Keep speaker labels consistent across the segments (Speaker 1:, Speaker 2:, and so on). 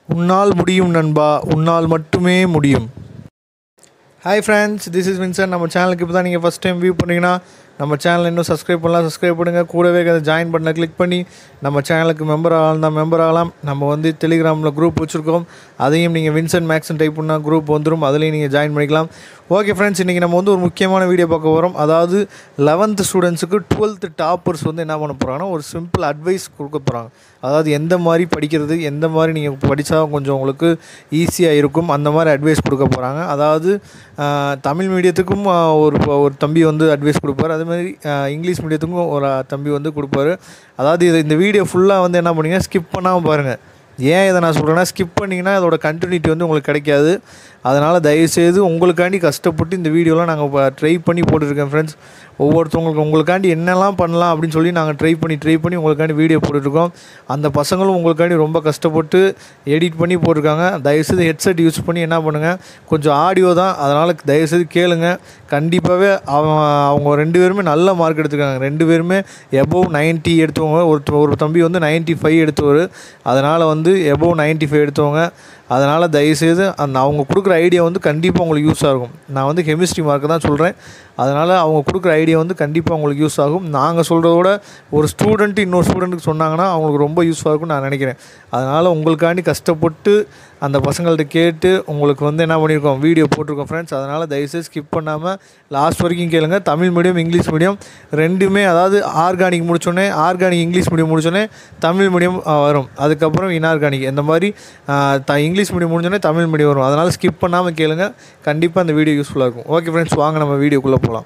Speaker 1: உன்னால் முடியும் நண்பா உன்னால் மட்டுமே முடியும் hi friends this is Vinson நம்ம சேனலுக்கு இப்போ தான் நீங்கள் ஃபஸ்ட் டைம் வியூ பண்ணீங்கன்னா நம்ம சேனலை இன்னும் சப்ஸ்கிரைப் பண்ணலாம் சப்ஸ்கிரைப் பண்ணுங்கள் கூடவே அதை ஜாயின் பட்டனை கிளிக் பண்ணி நம்ம சேனலுக்கு மெம்பர் ஆகலாம் தான் மெம்பர் ஆகலாம் நம்ம வந்து டெலிகிராமில் குரூப் வச்சுருக்கோம் அதையும் நீங்கள் வின்சன் மேக்ஸ்னு டைப் பண்ணால் குரூப் வந்துடும் அதுலேயும் நீங்கள் ஜாயின் பண்ணிக்கலாம் ஓகே ஃப்ரெண்ட்ஸ் இன்றைக்கி நம்ம வந்து ஒரு முக்கியமான வீடியோ பார்க்க போகிறோம் அதாவது லெவன்த்து ஸ்டூடெண்ட்ஸுக்கு டுவெல்த்து டாப்பர்ஸ் வந்து என்ன பண்ண போகிறாங்கன்னா ஒரு சிம்பிள் அட்வைஸ் கொடுக்க போகிறாங்க அதாவது எந்த மாதிரி படிக்கிறது எந்த மாதிரி நீங்கள் படித்தா கொஞ்சம் உங்களுக்கு ஈஸியாக இருக்கும் அந்த மாதிரி அட்வைஸ் கொடுக்க போகிறாங்க அதாவது ஆஹ், தமிழ் மீடியத்துக்கும் ஆஹ், ஒரு ஒரு தம்பி வந்து அட்வைஸ் கொடுப்பாரு அதே மாதிரி ஆஹ், இங்கிலீஷ் மீடியத்துக்கும் ஒரு தம்பி வந்து கொடுப்பாரு அதாவது இது இந்த வீடியோ ஃபுல்லாக வந்து என்ன பண்ணீங்க ஸ்கிப் பண்ணாமல் பாருங்கள் ஏன் இதை நான் சொல்கிறேன்னா ஸ்கிப் பண்ணிங்கன்னா அதோட கண்டினியூட்டி வந்து உங்களுக்கு கிடைக்காது அதனால் தயவுசெய்து உங்களுக்காண்டி கஷ்டப்பட்டு இந்த வீடியோலாம் நாங்கள் இப்போ ட்ரை பண்ணி போட்டுருக்கேன் ஃப்ரெண்ட்ஸ் ஒவ்வொருத்தவங்களுக்கு உங்களுக்காண்டி என்னெல்லாம் பண்ணலாம் அப்படின்னு சொல்லி நாங்கள் ட்ரை பண்ணி ட்ரை பண்ணி உங்களுக்காண்டி வீடியோ போட்டுட்ருக்கோம் அந்த பசங்களும் உங்களுக்காண்டி ரொம்ப கஷ்டப்பட்டு எடிட் பண்ணி போட்டிருக்காங்க தயவுசெய்து ஹெட்செட் யூஸ் பண்ணி என்ன பண்ணுங்கள் கொஞ்சம் ஆடியோ தான் அதனால் தயவுசெய்து கேளுங்க கண்டிப்பாகவே அவன் அவங்க ரெண்டு பேருமே நல்ல மார்க் எடுத்துருக்காங்க ரெண்டு பேருமே எபோவ் 90 எடுத்தவங்க ஒரு ஒரு தம்பி வந்து 95 ஃபைவ் எடுத்தவர் அதனால் வந்து எபோவ் 95 ஃபைவ் எடுத்தவங்க அதனால் தயவுசெய்து அந்த அவங்க கொடுக்குற ஐடியா வந்து கண்டிப்பாக உங்களுக்கு யூஸ் ஆகும் நான் வந்து கெமிஸ்ட்ரி மார்க்கு தான் சொல்கிறேன் அதனால் அவங்க கொடுக்குற ஐடியா வந்து கண்டிப்பாக உங்களுக்கு யூஸ் ஆகும் நாங்கள் சொல்கிறத விட ஒரு ஸ்டூடெண்ட் இன்னொரு ஸ்டூடெண்ட்டுக்கு சொன்னாங்கன்னா அவங்களுக்கு ரொம்ப யூஸ்ஃபாக இருக்கும்னு நான் நினைக்கிறேன் அதனால் உங்களுக்காண்டி கஷ்டப்பட்டு அந்த பசங்கள்ட்ட கேட்டு உங்களுக்கு வந்து என்ன பண்ணியிருக்கோம் வீடியோ போட்டிருக்கோம் ஃப்ரெண்ட்ஸ் அதனால் தயவுசெய்து ஸ்கிப் பண்ணாமல் லாஸ்ட் வரைக்கும் கேளுங்க தமிழ் மீடியம் இங்கிலீஷ் மீடியம் ரெண்டுமே அதாவது ஆர்கானிக் முடிச்சோடனே ஆர்கானிக் இங்கிலீஷ் மீடியம் முடிச்சோடனே தமிழ் மீடியம் வரும் அதுக்கப்புறம் இன்ஆர்கானிக் இந்த மாதிரி ஆ, த இங்கிலீஷ் மீடியம் முடிஞ்சோடனே தமிழ் மீடியம் வரும் அதனால் ஸ்கிப் பண்ணாமல் கேளுங்க கண்டிப்பாக அந்த வீடியோ யூஸ்ஃபுல்லாக இருக்கும் ஓகே ஃப்ரெண்ட்ஸ் வாங்க நம்ம வீடியோக்குள்ளே போகலாம்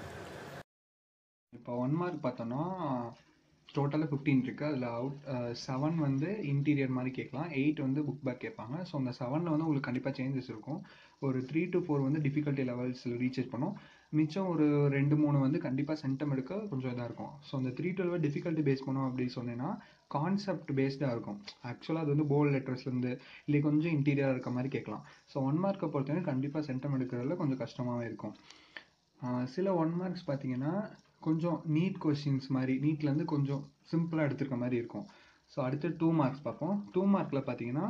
Speaker 2: இப்போ ஒன் மார்க் பார்த்தோன்னா டோட்டலாக ஃபிஃப்டீன் இருக்குது அதில் அவுட் செவன் வந்து இன்டீரியர் மாதிரி கேட்கலாம் எயிட் வந்து புக் பேக் கேட்பாங்க ஸோ அந்த செவனில் வந்து உங்களுக்கு கண்டிப்பாக சேஞ்சஸ் இருக்கும் ஒரு த்ரீ டு ஃபோர் வந்து டிஃபிகல்ட்டி லெவல்ஸில் ரீசேஜ் பண்ணும் மிச்சம் ஒரு ரெண்டு மூணு வந்து கண்டிப்பாக சென்டம் எடுக்க கொஞ்சம் இதாக இருக்கும் ஸோ அந்த த்ரீ டுவெல்வை டிஃபிகல்ட்டி பேஸ் பண்ணோம் அப்படின்னு சொன்னேன்னா கான்செப்ட் பேஸ்டாக இருக்கும் ஆக்சுவலாக அது வந்து போல்ட் லெட்டர்ஸ்லேருந்து இல்லை கொஞ்சம் இன்டீரியராக இருக்க மாதிரி கேட்கலாம் ஸோ ஒன் மார்க்கை பொறுத்தவரை கண்டிப்பாக சென்டம் எடுக்கிறதுல கொஞ்சம் கஷ்டமாகவே இருக்கும் ஆஹ் சில ஒன் மார்க்ஸ் பார்த்தீங்கன்னா கொஞ்சம் நீட் கொஷின்ஸ் மாதிரி நீட்லேருந்து கொஞ்சம் சிம்பிளாக எடுத்திருக்க மாதிரி இருக்கும் ஸோ அடுத்து டூ மார்க்ஸ் பார்ப்போம் டூ மார்க்கில் பார்த்தீங்கன்னா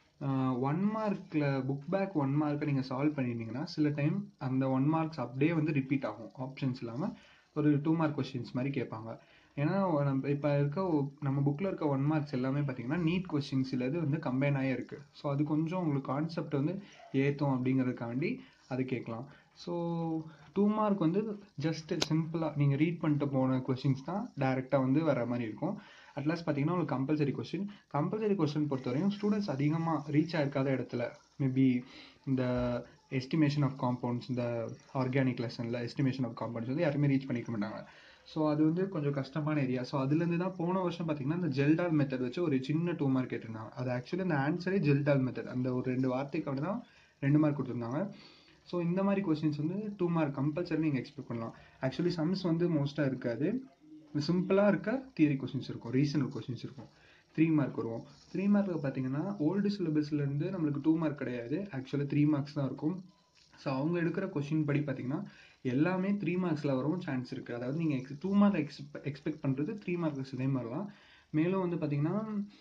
Speaker 2: ஒன் மார்க்கில் புக் பேக் ஒன் மார்க்கை நீங்கள் சால்வ் பண்ணியிருந்தீங்கன்னா சில டைம் அந்த ஒன் மார்க்ஸ் அப்படியே வந்து ரிப்பீட் ஆகும் ஆப்ஷன்ஸ் இல்லாமல் ஒரு டூ மார்க் கொஷின்ஸ் மாதிரி கேட்பாங்க ஏன்னா நம்ம இப்போ இருக்க ஒ- நம்ம புக்கில் இருக்க ஒன் மார்க்ஸ் எல்லாமே பார்த்தீங்கன்னா நீட் கொஷின்ஸ் இது வந்து கம்பைன் ஆகி இருக்குது ஸோ அது கொஞ்சம் உங்களுக்கு கான்செப்ட் வந்து ஏற்றும் அப்படிங்கிறதுக்காண்டி அது கேட்கலாம் ஸோ டூ மார்க் வந்து ஜஸ்ட் சிம்பிளாக நீங்கள் ரீட் பண்ணிட்டு போன கொஷின்ஸ் தான் டைரெக்டாக வந்து வர மாதிரி இருக்கும் அட்லாஸ்ட் பார்த்தீங்கன்னா உங்களுக்கு கம்பல்சரி கொஸ்டின் கம்பல்சரி கொஸ்டின் பொறுத்தவரையும் ஸ்டூடெண்ட்ஸ் அதிகமாக ரீச் ஆயிருக்காத இடத்துல மேபி இந்த எஸ்டிமேஷன் ஆஃப் காம்பவுண்ட்ஸ் இந்த ஆர்கானிக் லெசனில் எஸ்டிமேஷன் ஆஃப் காம்பவுண்ட்ஸ் வந்து யாருமே ரீச் பண்ணிக்க மாட்டாங்க ஸோ அது வந்து கொஞ்சம் கஷ்டமான ஏரியா ஸோ அதுலேருந்து தான் போன வருஷம் பார்த்தீங்கன்னா இந்த ஜெல்டால் மெத்தட் வச்சு ஒரு சின்ன டூ மார்க் கேட்டிருந்தாங்க அது ஆக்சுவலி அந்த ஆன்சரே ஜெல்டால் மெத்தட் அந்த ஒரு ரெண்டு வார்த்தைக்கு அப்படி தான் ரெண்டு மார்க் கொடுத்துருந்தாங்க ஸோ இந்த மாதிரி கொஸ்டின்ஸ் வந்து டூ மார்க் கம்பல்சரி நீங்கள் எக்ஸ்பெக்ட் பண்ணலாம் ஆக்சுவலி சம்ஸ் வந்து மோஸ்ட்டாக இருக்காது சிம்பிளாக இருக்க தியரி கொஸ்டின்ஸ் இருக்கும் ரீசனல் கொஸ்டின்ஸ் இருக்கும் த்ரீ மார்க் வருவோம் த்ரீ மார்க்கில் பார்த்தீங்கன்னா ஓல்டு சிலபஸ்லேருந்து நம்மளுக்கு டூ மார்க் கிடையாது ஆக்சுவலாக த்ரீ மார்க்ஸ் தான் இருக்கும் ஸோ அவங்க எடுக்கிற கொஷின் படி பார்த்தீங்கன்னா எல்லாமே த்ரீ மார்க்ஸில் வரவும் சான்ஸ் இருக்குது அதாவது நீங்கள் X two mark X expect பண்ணுறது த்ரீ மார்க்ஸ் இதே மாதிரிலாம் மேலும் வந்து பார்த்தீங்கன்னா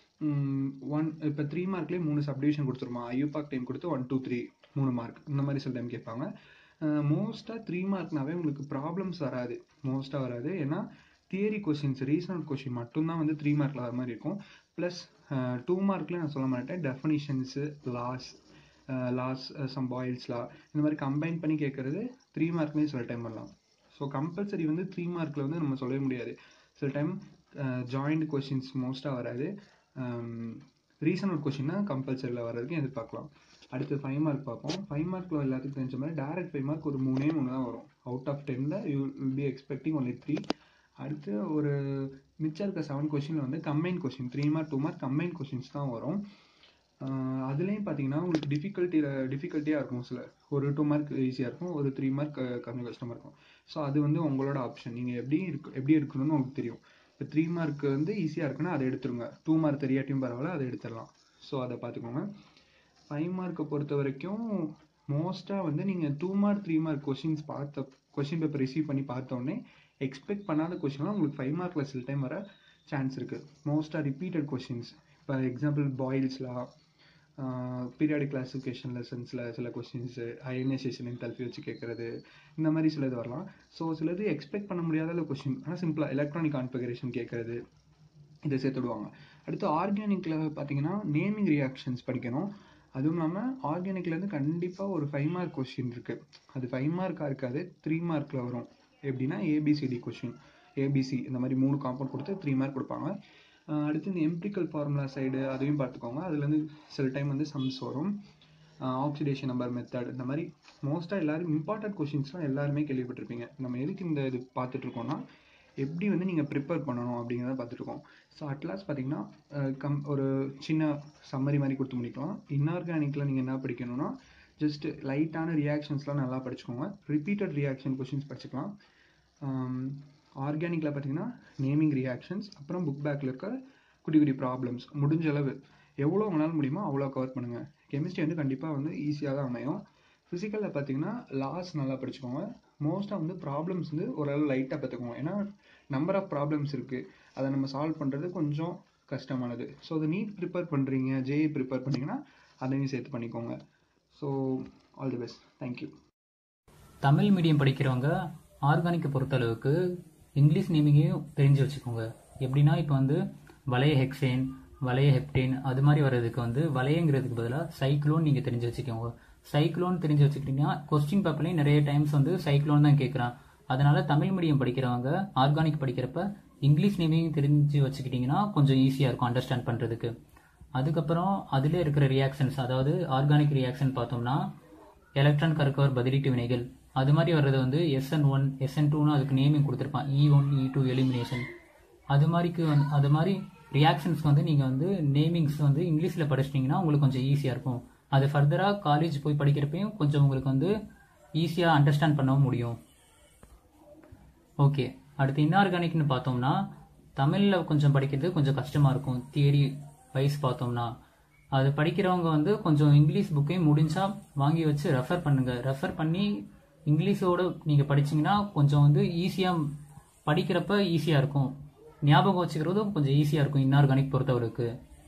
Speaker 2: ஒன் இப்போ த்ரீ மார்க்லேயே மூணு சப்டிவிஷன் கொடுத்துருமா ஐயூபாக் டைம் கொடுத்து ஒன் டூ த்ரீ மூணு மார்க் இந்த மாதிரி சில டைம் கேட்பாங்க மோஸ்ட்டாக த்ரீ மார்க்னாவே உங்களுக்கு ப்ராப்ளம்ஸ் வராது மோஸ்ட்டாக வராது ஏன்னா தியரி கொஷின்ஸ் ரீசனல் கொஷின் மட்டும்தான் வந்து த்ரீ மார்க்கில் வர மாதிரி இருக்கும் ப்ளஸ் டூ மார்க்கில் நான் சொல்ல மாட்டேன் டெஃபனிஷன்ஸு லாஸ் லாஸ் சம் பாயில்ஸ் லா இந்த மாதிரி கம்பைன் பண்ணி கேட்குறது த்ரீ மார்க்லேயும் சில டைம் வரலாம் ஸோ கம்பல்சரி வந்து த்ரீ மார்க்கில் வந்து நம்ம சொல்லவே முடியாது சில டைம் ஜாயிண்ட் கொஷின்ஸ் மோஸ்ட்டாக வராது ரீசனல் கொஷின்னா கம்பல்சரியில் வர்றதுக்கு எதிர்பார்க்கலாம் அடுத்து ஃபைவ் மார்க் பார்ப்போம் ஃபைவ் மார்க்கில் எல்லாத்துக்கும் தெரிஞ்ச மாதிரி டேரக்ட் ஃபைவ் மார்க் ஒரு மூணே மூணு தான் வரும் அவுட் ஆஃப் டென்னில் you will be expecting only three அடுத்து ஒரு மிச்சம் இருக்க செவன் கொஷினில் வந்து combine question three mark two mark combine questions தான் வரும் ஆஹ் அதுலேயும் பார்த்தீங்கன்னா உங்களுக்கு டிஃபிகல்ட்டியில் டிஃபிகல்ட்டியாக இருக்கும் சில ஒரு டூ மார்க் ஈஸியாக இருக்கும் ஒரு த்ரீ மார்க் கொஞ்சம் கஷ்டமாக இருக்கும் ஸோ அது வந்து உங்களோட ஆப்ஷன் நீங்கள் எப்படி இருக்கு எப்படி எடுக்கணும்னு உங்களுக்கு தெரியும் இப்போ த்ரீ மார்க் வந்து ஈஸியாக இருக்குன்னா அதை எடுத்துருங்க டூ மார்க் தெரியாட்டியும் பரவாயில்ல அதை எடுத்துடலாம் ஸோ அதை பார்த்துக்கோங்க ஃபைவ் மார்க்கை பொறுத்த வரைக்கும் மோஸ்ட்டாக வந்து நீங்கள் two mark three mark questions பார்த்த கொஷின் பேப்பர் ரிசீவ் பண்ணி பார்த்தோன்னே எக்ஸ்பெக்ட் பண்ணாத கொஷின்லாம் உங்களுக்கு ஃபைவ் மார்க்கில் சில டைம் வர சான்ஸ் இருக்குது மோஸ்ட்டாக ரிப்பீட்டட் கொஷின்ஸ் இப்போ எக்ஸாம்பிள் பாயில்ஸ்லாம் பீரியாடிக் கிளாசிஃபிகேஷன் லெசன்ஸில் சில கொஸ்டின்ஸு அயனைசேஷன் என்தால்பி வச்சு கேட்குறது இந்த மாதிரி சிலது வரலாம் ஸோ சிலது எக்ஸ்பெக்ட் பண்ண முடியாத கொஸ்டின் ஆனால் சிம்பிளாக எலக்ட்ரானிக் கான்ஃபிகரேஷன் கேட்குறது இதை சேர்த்து விடுவாங்க அடுத்து ஆர்கானிக்கில் பார்த்தீங்கன்னா நேமிங் ரியாக்ஷன்ஸ் படிக்கணும் அதுவும் இல்லாமல் ஆர்கானிக்லேருந்து கண்டிப்பாக ஒரு ஃபைவ் மார்க் கொஸ்டின் இருக்குது அது ஃபைவ் மார்க்காக இருக்காது த்ரீ மார்க்கில் வரும் எப்படின்னா ஏபிசிடி கொஸ்டின் ஏபிசி இந்த மாதிரி மூணு காம்பவுண்ட் கொடுத்து த்ரீ மார்க் கொடுப்பாங்க அஹ் அடுத்து இந்த எம்ப்ரிக்கல் ஃபார்முலா சைடு அதையும் பார்த்துக்கோங்க அதுலேருந்து சில டைம் வந்து சம்ஸ் வரும் ஆக்சிடேஷன் நம்பர் மெத்தட் இந்த மாதிரி மோஸ்ட்டாக எல்லாரும் இம்பார்ட்டன்ட் கொஷின்ஸ்லாம் எல்லாருமே கேள்விப்பட்டிருப்பீங்க நம்ம எதுக்கு இந்த இது பார்த்துட்டு இருக்கோம்னா எப்படி வந்து நீங்கள் ப்ரிப்பேர் பண்ணணும் அப்படிங்கிறத பார்த்துட்ருக்கோம் ஸோ அட்லாஸ் பார்த்தீங்கன்னா அஹ் கம் ஒரு சின்ன சம்மரி மாதிரி கொடுத்து முடிக்கலாம் இன்ஆர்கானிக்கில் நீங்கள் என்ன படிக்கணும்னா ஜஸ்ட் லைட்டான ரியாக்ஷன்ஸ்லாம் நல்லா படிச்சுக்கோங்க ரிப்பீட்டட் ரியாக்ஷன் கொஷின்ஸ் படிச்சுக்கலாம் ஆர்கானிக்கில் பார்த்தீங்கன்னா நேமிங் ரியாக்ஷன்ஸ் அப்புறம் புக் பேக்கில் இருக்க குட்டி குட்டி ப்ராப்ளம்ஸ் முடிஞ்ச அளவு எவ்வளோ உங்களால் முடியுமோ அவ்வளோ கவர் பண்ணுங்கள் கெமிஸ்ட்ரி வந்து கண்டிப்பாக வந்து ஈஸியாக தான் அமையும் ஃபிசிக்கலில் பார்த்தீங்கன்னா லாஸ் நல்லா படிச்சுக்கோங்க மோஸ்ட்டாக வந்து ப்ராப்ளம்ஸ் வந்து ஓரளவு லைட்டாக பார்த்துக்கோங்க ஏன்னா நம்பர் ஆஃப் ப்ராப்ளம்ஸ் இருக்குது அதை நம்ம சால்வ் பண்ணுறது கொஞ்சம் கஷ்டமானது ஸோ அது நீட் ப்ரிப்பேர் பண்ணுறீங்க ஜேஇ ப்ரிப்பேர் பண்ணீங்கன்னா அதையும் சேர்த்து பண்ணிக்கோங்க so all the best thank you
Speaker 3: Tamil medium படிக்கிறவங்க ஆர்கானிக்கை பொறுத்தளவுக்கு இங்கிலீஷ் நேமிங்கையும் தெரிஞ்சு வச்சுக்கோங்க எப்படின்னா இப்போ வந்து வளைய ஹெக்ஸேன் வளைய ஹெப்டேன் அது மாதிரி வர்றதுக்கு வந்து வளையங்கிறதுக்கு பதிலாக சைக்ளோன் நீங்கள் தெரிஞ்சு வச்சுக்கோங்க சைக்ளோன் தெரிஞ்சு வச்சுக்கிட்டீங்கன்னா கொஸ்டின் பேப்பர்லையும் நிறைய டைம்ஸ் வந்து சைக்ளோன் தான் கேட்குறான் அதனால தமிழ் மீடியம் படிக்கிறவங்க ஆர்கானிக் படிக்கிறப்ப இங்கிலீஷ் நேமிங் தெரிஞ்சு வச்சுக்கிட்டிங்கன்னா கொஞ்சம் ஈஸியாக இருக்கும் அண்டர்ஸ்டாண்ட் பண்ணுறதுக்கு அதுக்கப்புறம் அதில் இருக்கிற ரியாக்ஷன்ஸ் அதாவது ஆர்கானிக் ரியாக்ஷன் பார்த்தோம்னா எலக்ட்ரான் கருக்கவர் பதிலீட்டு வினைகள் அது மாதிரி வர்றது வந்து எஸ்என் ஒன் எஸ்என் டூன்னு அதுக்கு நேமிங் கொடுத்துருப்பான் E one E two elimination அது மாதிரிக்கு வந்து அது மாதிரி ரியாக்ஷன்ஸ்க்கு வந்து நீங்கள் வந்து நேமிங்ஸ் வந்து இங்கிலீஷில் படிச்சிட்டிங்கன்னா உங்களுக்கு கொஞ்சம் ஈஸியாக இருக்கும் அது ஃபர்தராக காலேஜ் போய் படிக்கிறப்பையும் கொஞ்சம் உங்களுக்கு வந்து ஈஸியாக அண்டர்ஸ்டாண்ட் பண்ணவும் முடியும் ஓகே அடுத்து இன்ஆர்கானிக்னு பார்த்தோம்னா தமிழில் கொஞ்சம் படிக்கிறது கொஞ்சம் கஷ்டமாக இருக்கும் தியரி வைஸ் பார்த்தோம்னா அது படிக்கிறவங்க வந்து கொஞ்சம் இங்கிலீஷ் புக்கையும் முடிஞ்சா வாங்கி வச்சு ரெஃபர் பண்ணுங்க ரெஃபர் பண்ணி இங்கிலீஷோட நீங்கள் படிச்சீங்கன்னா கொஞ்சம் வந்து ஈஸியாக படிக்கிறப்ப ஈஸியாக இருக்கும் ஞாபகம் வச்சுக்கிறதும் கொஞ்சம் ஈஸியாக இருக்கும் இன்ஆர்கானிக் பொறுத்தவரைக்கு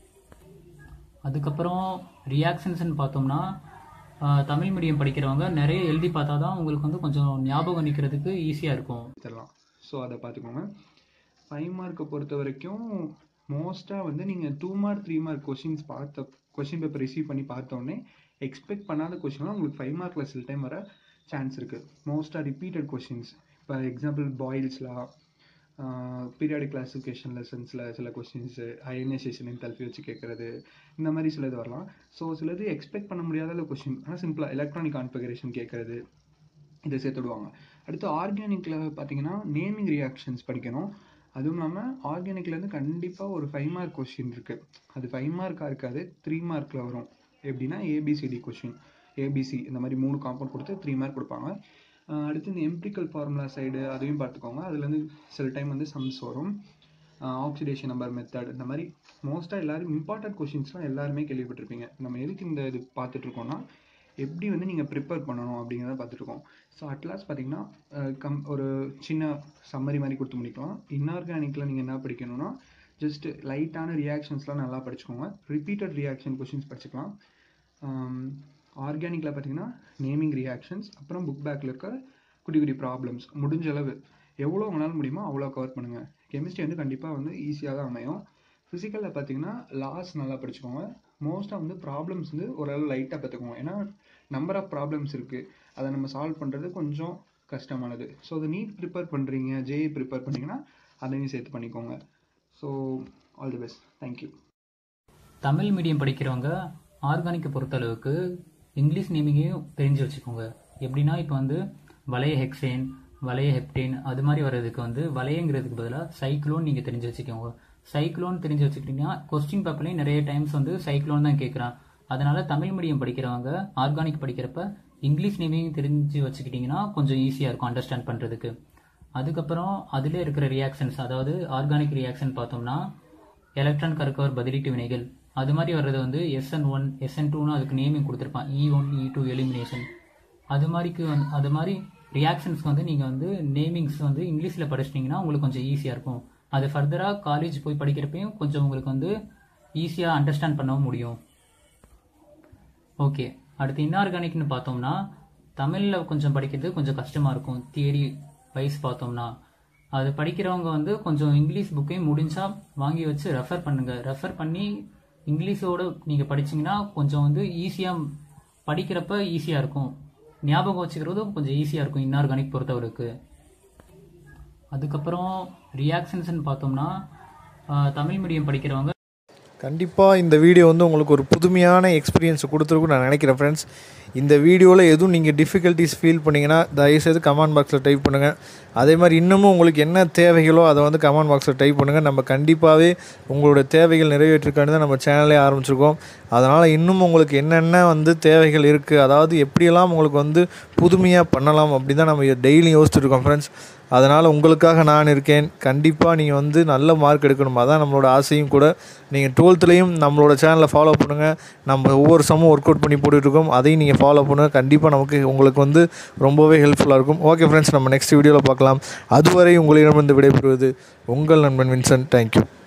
Speaker 3: அதுக்கப்புறம் ரியாக்ஷன்ஸ்னு பார்த்தோம்னா ஆஹ், தமிழ் மீடியம் படிக்கிறவங்க நிறைய எழுதி பார்த்தா தான் உங்களுக்கு வந்து கொஞ்சம் ஞாபகம் நிற்கிறதுக்கு ஈஸியாக இருக்கும்
Speaker 2: தரலாம் ஸோ அதை பார்த்துக்கோங்க ஃபைவ் மார்க்கை பொறுத்த வரைக்கும் மோஸ்ட்டாக வந்து நீங்கள் two mark three mark questions பார்த்த கொஷின் பேப்பர் ரிசீவ் பண்ணி பார்த்தோன்னே எக்ஸ்பெக்ட் பண்ணாத கொஷின்லாம் உங்களுக்கு ஃபைவ் மார்க்கில் சில டைம் வர சான்ஸ் இருக்குது மோஸ்ட்டாக ரிப்பீட்டட் கொஷின்ஸ் இப்போ எக்ஸாம்பிள் பாயில்ஸ்லாம் பீரியாடிக் கிளாசிஃபிகேஷன் லெசன்ஸில் சில கொஸ்டின்ஸு அயனைசேஷன் என்தால்பி வச்சு கேட்குறது இந்த மாதிரி சிலது வரலாம் ஸோ சிலது எக்ஸ்பெக்ட் பண்ண முடியாத கொஸ்டின் ஆனால் சிம்பிளாக எலக்ட்ரானிக் கான்ஃபிகரேஷன் கேட்குறது இதை சேர்த்து விடுவாங்க அடுத்து ஆர்கானிக்கில் பார்த்தீங்கன்னா நேமிங் ரியாக்ஷன்ஸ் படிக்கணும் அதுவும் இல்லாமல் ஆர்கானிக்லேருந்து கண்டிப்பாக ஒரு ஃபைவ் மார்க் கொஸ்டின் இருக்குது அது ஃபைவ் மார்க்காக இருக்காது த்ரீ மார்க்கில் வரும் எப்படின்னா ஏபிசிடி கொஸ்டின் ஏபிசி இந்த மாதிரி மூணு காம்பவுண்ட் கொடுத்து த்ரீ மார்க் கொடுப்பாங்க அஹ் அடுத்து இந்த எம்ப்ரிக்கல் ஃபார்முலா சைடு அதையும் பார்த்துக்கோங்க அதுலேருந்து சில டைம் வந்து சம்ஸ் வரும் ஆக்சிடேஷன் நம்பர் மெத்தட் இந்த மாதிரி மோஸ்ட்டாக எல்லாரும் இம்பார்ட்டன்ட் கொஷின்ஸ்லாம் எல்லாருமே கேள்விப்பட்டிருப்பீங்க நம்ம எதுக்கு இந்த இது பார்த்துட்டு இருக்கோம்னா எப்படி வந்து நீங்கள் ப்ரிப்பேர் பண்ணணும் அப்படிங்கிறத பார்த்துட்ருக்கோம் ஸோ அட்லாஸ் பார்த்தீங்கன்னா அஹ் கம் ஒரு சின்ன சம்மரி மாதிரி கொடுத்து முடிக்கலாம் இன்ஆர்கானிக்கில் நீங்கள் என்ன படிக்கணும்னா ஜஸ்ட் லைட்டான ரியாக்ஷன்ஸ்லாம் நல்லா படிச்சுக்கோங்க ரிப்பீட்டட் ரியாக்ஷன் கொஷின்ஸ் படிச்சுக்கலாம் ஆர்கானிக்கில் பார்த்தீங்கன்னா நேமிங் ரியாக்ஷன்ஸ் அப்புறம் புக் பேக்கில் இருக்க குட்டி குட்டி ப்ராப்ளம்ஸ் முடிஞ்ச அளவு எவ்வளோ உங்களால் முடியுமோ அவ்வளோ கவர் பண்ணுங்கள் கெமிஸ்ட்ரி வந்து கண்டிப்பாக வந்து ஈஸியாக தான் அமையும் ஃபிசிக்கலில் பார்த்தீங்கன்னா லாஸ் நல்லா படிச்சுக்கோங்க மோஸ்ட்டாக வந்து ப்ராப்ளம்ஸ் வந்து ஓரளவு லைட்டாக பார்த்துக்கோங்க ஏன்னா நம்பர் ஆஃப் ப்ராப்ளம்ஸ் இருக்குது அதை நம்ம சால்வ் பண்ணுறது கொஞ்சம் கஷ்டமானது ஸோ அதை நீட் ப்ரிப்பேர் பண்ணுறீங்க ஜேஇ ப்ரிப்பேர் பண்ணீங்கன்னா அதையும் சேர்த்து பண்ணிக்கோங்க so all the best thank you
Speaker 3: Tamil medium படிக்கிறவங்க ஆர்கானிக்கை பொறுத்தளவுக்கு இங்கிலீஷ் நேமிங்கையும் தெரிஞ்சு வச்சுக்கோங்க எப்படின்னா இப்போ வந்து வளைய ஹெக்ஸேன் வளைய ஹெப்டேன் அது மாதிரி வர்றதுக்கு வந்து வளையங்கிறதுக்கு பதிலாக சைக்ளோன் நீங்கள் தெரிஞ்சு வச்சுக்கோங்க சைக்ளோன் தெரிஞ்சு வச்சுக்கிட்டீங்கன்னா கொஸ்டின் பேப்பர்லையும் நிறைய டைம்ஸ் வந்து சைக்ளோன் தான் கேட்குறான் அதனால தமிழ் மீடியம் படிக்கிறவங்க ஆர்கானிக் படிக்கிறப்ப இங்கிலீஷ் நேமிங் தெரிஞ்சு வச்சுக்கிட்டிங்கன்னா கொஞ்சம் ஈஸியாக இருக்கும் அண்டர்ஸ்டாண்ட் பண்ணுறதுக்கு அதுக்கப்புறம் அதில் இருக்கிற ரியாக்ஷன்ஸ் அதாவது ஆர்கானிக் ரியாக்ஷன் பார்த்தோம்னா எலக்ட்ரான் கருக்கவர் பதிலீட்டு வினைகள் அது மாதிரி வர்றது வந்து எஸ்என் ஒன் எஸ்என் டூன்னு அதுக்கு நேமிங் கொடுத்துருப்பான் E one E two elimination அது மாதிரிக்கு வந்து அது மாதிரி ரியாக்ஷன்ஸ்க்கு வந்து நீங்கள் வந்து நேமிங்ஸ் வந்து இங்கிலீஷில் படிச்சிட்டிங்கன்னா உங்களுக்கு கொஞ்சம் ஈஸியாக இருக்கும் அது ஃபர்தராக காலேஜ் போய் படிக்கிறப்பையும் கொஞ்சம் உங்களுக்கு வந்து ஈஸியாக அண்டர்ஸ்டாண்ட் பண்ணவும் முடியும் ஓகே அடுத்து இன்ஆர்கானிக்னு பார்த்தோம்னா தமிழில் கொஞ்சம் படிக்கிறது கொஞ்சம் கஷ்டமாக இருக்கும் தியரி வைஸ் பார்த்தோம்னா அது படிக்கிறவங்க வந்து கொஞ்சம் இங்கிலீஷ் புக்கையும் முடிஞ்சா வாங்கி வச்சு ரெஃபர் பண்ணுங்க ரெஃபர் பண்ணி இங்கிலீஷோட நீங்கள் படிச்சீங்கன்னா கொஞ்சம் வந்து ஈஸியாக படிக்கிறப்ப ஈஸியாக இருக்கும் ஞாபகம் வச்சுக்கிறதும் கொஞ்சம் ஈஸியாக இருக்கும் இன்ஆர்கானிக் பொறுத்தவரைக்கு அதுக்கப்புறம் ரியாக்ஷன்ஸ்னு பார்த்தோம்னா ஆஹ், தமிழ் மீடியம் படிக்கிறவங்க
Speaker 1: கண்டிப்பாக இந்த வீடியோ வந்து உங்களுக்கு ஒரு புதுமையான எக்ஸ்பீரியன்ஸ் கொடுத்துருக்குன்னு நான் நினைக்கிறேன் ஃப்ரெண்ட்ஸ் இந்த வீடியோவில் எதுவும் நீங்கள் டிஃபிகல்ட்டிஸ் ஃபீல் பண்ணீங்கன்னா தயவுசெய்து கமெண்ட் பாக்ஸில் டைப் பண்ணுங்கள் அதே மாதிரி இன்னமும் உங்களுக்கு என்ன தேவைகளோ அதை வந்து கமெண்ட் பாக்ஸில் டைப் பண்ணுங்கள் நம்ம கண்டிப்பாகவே உங்களோட தேவைகள் நிறைவேற்றிருக்காண்டு தான் நம்ம சேனலே ஆரம்பிச்சிருக்கோம் அதனால் இன்னும் உங்களுக்கு என்னென்ன வந்து தேவைகள் இருக்குது அதாவது எப்படியெல்லாம் உங்களுக்கு வந்து புதுமையாக பண்ணலாம் அப்படி தான் நம்ம டெய்லியும் யோசிச்சுட்டு இருக்கோம் ஃப்ரெண்ட்ஸ் அதனால் உங்களுக்காக நான் இருக்கேன் கண்டிப்பாக நீங்கள் வந்து நல்ல மார்க் எடுக்கணும் அதான் நம்மளோட ஆசையும் கூட நீங்கள் டுவெல்த்துலேயும் நம்மளோட சேனலை ஃபாலோ பண்ணுங்கள் நம்ம ஒவ்வொரு சம்மும் ஒர்க் அவுட் பண்ணி போட்டுட்ருக்கோம் அதையும் நீங்கள் ஃபாலோ பண்ணுங்கள் கண்டிப்பாக நமக்கு உங்களுக்கு வந்து ரொம்பவே ஹெல்ப்ஃபுல்லாக இருக்கும் ஓகே ஃப்ரெண்ட்ஸ் நம்ம நெக்ஸ்ட் வீடியோவில் பார்க்கலாம் அதுவரை உங்களிடமிருந்து விடைபெறுவது உங்கள் நண்பன் வின்சன் தேங்க்யூ